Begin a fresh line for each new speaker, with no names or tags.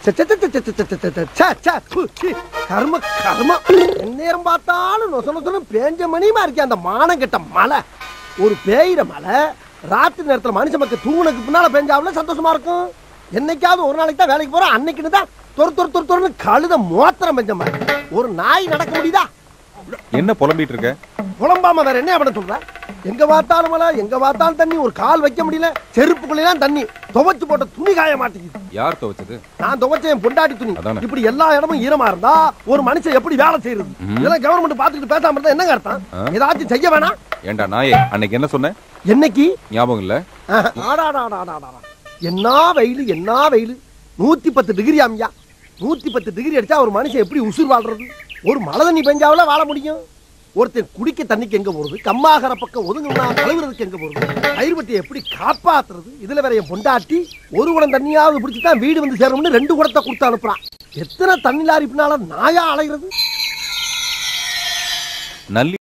ச்சே, ச்சே, ச்சே, ச்சே, ச்சே, ச்சே, ச்சே, ச்சே, ச்சே, ச்சே, ப்பு, சீ, கர்ம கர்ம நேரம் பார்த்தாலும் நொச நொசன்னு பேஞ்ச மணியுமா இருக்கே அந்த மானம் கெட்ட மலை ஒரு பேயிற மலை ராத்திரி நேரத்துல மனுஷ மக்கள் தூங்குனதுக்கு பின்னால பெஞ்சாவில் சந்தோஷமா இருக்கும் என்னைக்காவது ஒரு நாளைக்கு தான் வேலைக்கு போறோம் அன்னைக்குன்னு தான் தொறு தொறு தொறு தொறுன்னு கழுத மோத்திரம் பெஞ்ச மாதிரி ஒரு நாய் நடக்க முடியுதா
என்ன புலம்பிட்டு இருக்க
புலம்பாம வேற என்ன பண்ண சொல்ற எங்க பார்த்தாலும் மழை எங்க பார்த்தாலும் தண்ணி ஒரு கால் வைக்க முடியல செருப்புக்குள்ளெல்லாம் தண்ணி துவைச்சு போட்ட துணி காய மாட்டேங்குது
யார் துவைச்சது
நான் துவைச்ச என் பொண்டாட்டி துணி
அதானே.
இப்படி எல்லா இடமும் ஈரமா இருந்தா ஒரு மனுஷன் எப்படி வேலை செய்யறது
ம்.
இதெல்லாம் கவர்மெண்ட் பாத்துக்கிட்டு பேசாம இருந்தா என்னங்க அர்த்தம்
ஆ?
ஏதாச்சும் செய்ய வேணாம்
ஏண்டா நாயே அன்னைக்கு என்ன சொன்ன
என்னைக்கு
ஞாபகம் இல்ல
ஆஹா, ஆடாடாடாடாடா. என்ன வெயில் என்ன வெயில் நூத்தி பத்து டிகிரி அம்யா நூத்தி பத்து டிகிரி அடிச்சா ஒரு மனுஷன் எப்படி உசுர் வாழ்றது ஒரு மழை தண்ணி பெஞ்சாவில வாழ முடியும் ஒருத்தன் குடிக்க தண்ணிக்கு எங்க போறது கம்மாகர பக்கம் ஒதுங்கணும்னா கழுவுறதுக்கு எங்க போறது பயிர் பத்தியை எப்படி காப்பாத்துறது இதுல வேற என் பொண்டாட்டி ஒரு குடம் தண்ணியாவது பிடிச்சி தான் வீடு வந்து சேரணும்னு ரெண்டு குடத்தை கொடுத்து அனுப்புறான் எத்தனை தண்ணி லாரி பின்னால நாயா அலைகிறது
நல்லி